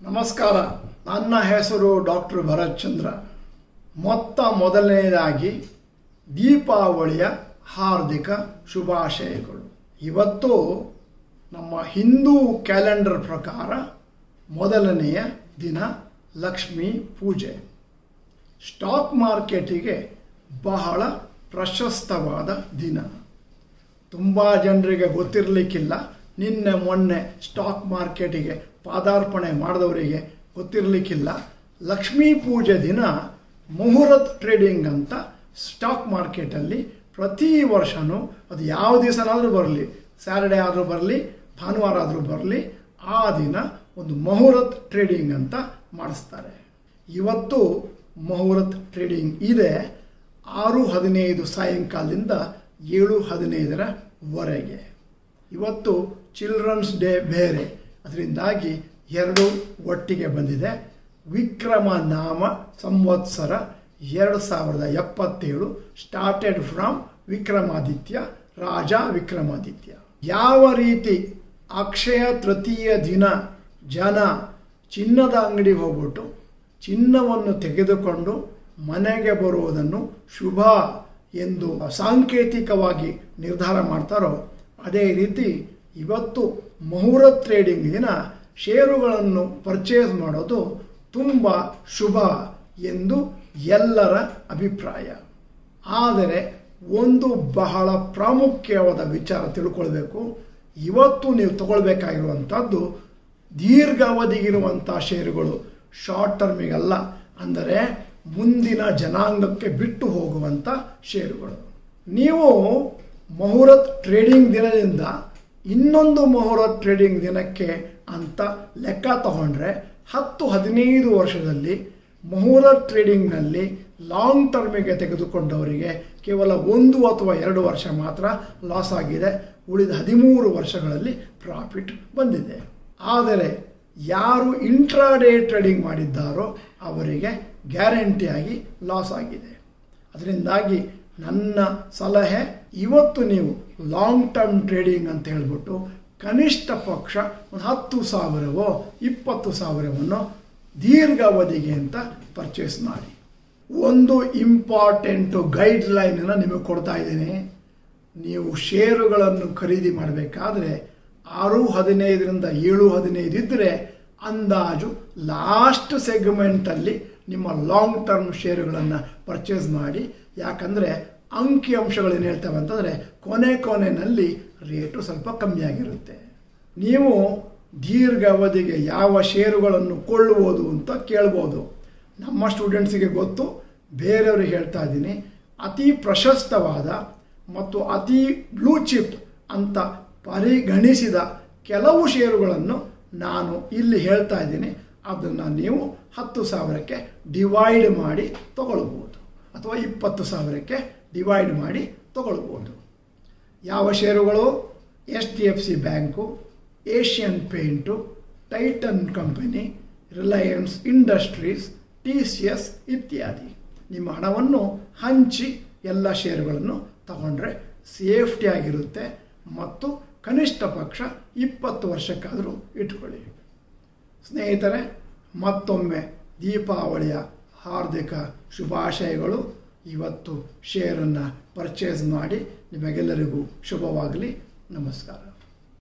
ನಮಸ್ಕಾರ ನನ್ನ ಹೆಸರು ಡಾಕ್ಟರ್ ಭರತ್ ಚಂದ್ರ ಮೊತ್ತ ಮೊದಲನೆಯದಾಗಿ ದೀಪಾವಳಿಯ ಹಾರ್ದಿಕ ಶುಭಾಶಯಗಳು ಇವತ್ತು ನಮ್ಮ ಹಿಂದೂ ಕ್ಯಾಲೆಂಡರ್ ಪ್ರಕಾರ ಮೊದಲನೆಯ ದಿನ ಲಕ್ಷ್ಮೀ ಪೂಜೆ ಸ್ಟಾಕ್ ಮಾರ್ಕೆಟಿಗೆ ಬಹಳ ಪ್ರಶಸ್ತವಾದ ದಿನ ತುಂಬ ಜನರಿಗೆ ಗೊತ್ತಿರಲಿಕ್ಕಿಲ್ಲ ನಿನ್ನೆ ಮೊನ್ನೆ ಸ್ಟಾಕ್ ಮಾರ್ಕೆಟಿಗೆ ಪಾದಾರ್ಪಣೆ ಮಾಡಿದವರಿಗೆ ಗೊತ್ತಿರಲಿಕ್ಕಿಲ್ಲ ಲಕ್ಷ್ಮೀ ಪೂಜೆ ದಿನ ಮುಹೂರ್ತ್ ಟ್ರೇಡಿಂಗ್ ಅಂತ ಸ್ಟಾಕ್ ಮಾರ್ಕೆಟಲ್ಲಿ ಪ್ರತಿ ವರ್ಷವೂ ಅದು ಯಾವ ದಿವಸನಾದರೂ ಬರಲಿ ಸ್ಯಾಟರ್ಡೆ ಆದರೂ ಬರಲಿ ಭಾನುವಾರ ಆದರೂ ಬರಲಿ ಆ ದಿನ ಒಂದು ಮುಹೂರ್ತ್ ಟ್ರೇಡಿಂಗ್ ಅಂತ ಮಾಡಿಸ್ತಾರೆ ಇವತ್ತು ಮುಹೂರ್ತ್ ಟ್ರೇಡಿಂಗ್ ಇದೆ ಆರು ಹದಿನೈದು ಸಾಯಂಕಾಲದಿಂದ ಏಳು ಹದಿನೈದರವರೆಗೆ ಇವತ್ತು ಚಿಲ್ಡ್ರನ್ಸ್ ಡೇ ಬೇರೆ ಅದರಿಂದಾಗಿ ಎರಡು ಒಟ್ಟಿಗೆ ಬಂದಿದೆ ವಿಕ್ರಮ ನಾಮ ಸಂವತ್ಸರ ಎರಡು ಸಾವಿರದ ಎಪ್ಪತ್ತೇಳು ಸ್ಟಾರ್ಟೆಡ್ ಫ್ರಮ್ ವಿಕ್ರಮಾದಿತ್ಯ ರಾಜ ವಿಕ್ರಮಾದಿತ್ಯ ಯಾವ ರೀತಿ ಅಕ್ಷಯ ತೃತೀಯ ದಿನ ಜನ ಚಿನ್ನದ ಅಂಗಡಿಗೆ ಹೋಗ್ಬಿಟ್ಟು ಚಿನ್ನವನ್ನು ತೆಗೆದುಕೊಂಡು ಮನೆಗೆ ಬರುವುದನ್ನು ಶುಭ ಎಂದು ಸಾಂಕೇತಿಕವಾಗಿ ನಿರ್ಧಾರ ಮಾಡ್ತಾರೋ ಅದೇ ರೀತಿ ಇವತ್ತು ಮುಹೂರ್ತ ಟ್ರೇಡಿಂಗ್ ದಿನ ಷೇರುಗಳನ್ನು ಪರ್ಚೇಸ್ ಮಾಡೋದು ತುಂಬ ಶುಭ ಎಂದು ಎಲ್ಲರ ಅಭಿಪ್ರಾಯ ಆದರೆ ಒಂದು ಬಹಳ ಪ್ರಾಮುಖ್ಯವಾದ ವಿಚಾರ ತಿಳ್ಕೊಳ್ಬೇಕು ಇವತ್ತು ನೀವು ತಗೊಳ್ಬೇಕಾಗಿರುವಂಥದ್ದು ದೀರ್ಘಾವಧಿಗಿರುವಂಥ ಷೇರುಗಳು ಶಾರ್ಟ್ ಟರ್ಮಿಗಲ್ಲ ಅಂದರೆ ಮುಂದಿನ ಜನಾಂಗಕ್ಕೆ ಬಿಟ್ಟು ಹೋಗುವಂಥ ಷೇರುಗಳು ನೀವು ಮುಹೂರ್ತ್ ಟ್ರೇಡಿಂಗ್ ದಿನದಿಂದ ಇನ್ನೊಂದು ಮುಹೂರ್ತ್ ಟ್ರೇಡಿಂಗ್ ದಿನಕ್ಕೆ ಅಂತ ಲೆಕ್ಕ ತಗೊಂಡ್ರೆ ಹತ್ತು ಹದಿನೈದು ವರ್ಷದಲ್ಲಿ ಮುಹೂರ್ತ್ ಟ್ರೇಡಿಂಗ್ನಲ್ಲಿ ಲಾಂಗ್ ಟರ್ಮಿಗೆ ತೆಗೆದುಕೊಂಡವರಿಗೆ ಕೇವಲ ಒಂದು ಅಥವಾ ಎರಡು ವರ್ಷ ಮಾತ್ರ ಲಾಸ್ ಆಗಿದೆ ಉಳಿದ ಹದಿಮೂರು ವರ್ಷಗಳಲ್ಲಿ ಪ್ರಾಫಿಟ್ ಬಂದಿದೆ ಆದರೆ ಯಾರು ಇಂಟ್ರಾಡೇ ಟ್ರೇಡಿಂಗ್ ಮಾಡಿದ್ದಾರೋ ಅವರಿಗೆ ಗ್ಯಾರಂಟಿಯಾಗಿ ಲಾಸ್ ಆಗಿದೆ ಅದರಿಂದಾಗಿ ನನ್ನ ಸಲಹೆ ಇವತ್ತು ನೀವು ಲಾಂಗ್ ಟರ್ಮ್ ಟ್ರೇಡಿಂಗ್ ಅಂತ ಹೇಳ್ಬಿಟ್ಟು ಕನಿಷ್ಠ ಪಕ್ಷ ಒಂದು ಹತ್ತು ಸಾವಿರವೋ ಇಪ್ಪತ್ತು ಸಾವಿರವನ್ನು ದೀರ್ಘಾವಧಿಗೆ ಅಂತ ಪರ್ಚೇಸ್ ಮಾಡಿ ಒಂದು ಇಂಪಾರ್ಟೆಂಟು ಗೈಡ್ ಲೈನನ್ನು ನಿಮಗೆ ಕೊಡ್ತಾ ಇದ್ದೀನಿ ನೀವು ಷೇರುಗಳನ್ನು ಖರೀದಿ ಮಾಡಬೇಕಾದ್ರೆ ಆರು ಹದಿನೈದರಿಂದ ಏಳು ಹದಿನೈದು ಇದ್ದರೆ ಅಂದಾಜು ಲಾಸ್ಟ್ ಸೆಗ್ಮೆಂಟಲ್ಲಿ ನಿಮ್ಮ ಲಾಂಗ್ ಟರ್ಮ್ ಷೇರುಗಳನ್ನು ಪರ್ಚೇಸ್ ಮಾಡಿ ಯಾಕಂದರೆ ಅಂಕಿ ಅಂಶಗಳು ಏನು ಹೇಳ್ತವೆ ಅಂತಂದರೆ ಕೊನೆ ಕೊನೆಯಲ್ಲಿ ರೇಟು ಸ್ವಲ್ಪ ಕಮ್ಮಿಯಾಗಿರುತ್ತೆ ನೀವು ದೀರ್ಘಾವಧಿಗೆ ಯಾವ ಷೇರುಗಳನ್ನು ಕೊಳ್ಳುವುದು ಅಂತ ಕೇಳ್ಬೋದು ನಮ್ಮ ಸ್ಟೂಡೆಂಟ್ಸಿಗೆ ಗೊತ್ತು ಬೇರೆಯವ್ರಿಗೆ ಹೇಳ್ತಾ ಇದ್ದೀನಿ ಅತಿ ಪ್ರಶಸ್ತವಾದ ಮತ್ತು ಅತಿ ಬ್ಲೂ ಚಿಪ್ ಅಂತ ಪರಿಗಣಿಸಿದ ಕೆಲವು ಷೇರುಗಳನ್ನು ನಾನು ಇಲ್ಲಿ ಹೇಳ್ತಾ ಇದ್ದೀನಿ ಅದನ್ನು ನೀವು ಹತ್ತು ಸಾವಿರಕ್ಕೆ ಡಿವೈಡ್ ಮಾಡಿ ತಗೊಳ್ಬೋದು ಅಥವಾ ಇಪ್ಪತ್ತು ಸಾವಿರಕ್ಕೆ ಡಿವೈಡ್ ಮಾಡಿ ತಗೊಳ್ಬೋದು ಯಾವ ಷೇರುಗಳು H D F C bank Asian paint Titan company Reliance Industries T C S ಇತ್ಯಾದಿ ನಿಮ್ಮ ಹಣವನ್ನು ಹಂಚಿ ಎಲ್ಲ ಷೇರುಗಳನ್ನು ತಗೊಂಡ್ರೆ ಸೇಫ್ಟಿ ಆಗಿರುತ್ತೆ ಮತ್ತು ಕನಿಷ್ಠ ಪಕ್ಷ ಇಪ್ಪತ್ತು ವರ್ಷಕ್ಕಾದರೂ ಇಟ್ಕೊಳ್ಳಿ ಸ್ನೇಹಿತರೆ ಮತ್ತೊಮ್ಮೆ ದೀಪಾವಳಿಯ ಹಾರ್ದಿಕ ಶುಭಾಶಯಗಳು ಇವತ್ತು ಶೇರನ್ನು ಪರ್ಚೇಸ್ ಮಾಡಿ ನಿಮಗೆಲ್ಲರಿಗೂ ಶುಭವಾಗಲಿ ನಮಸ್ಕಾರ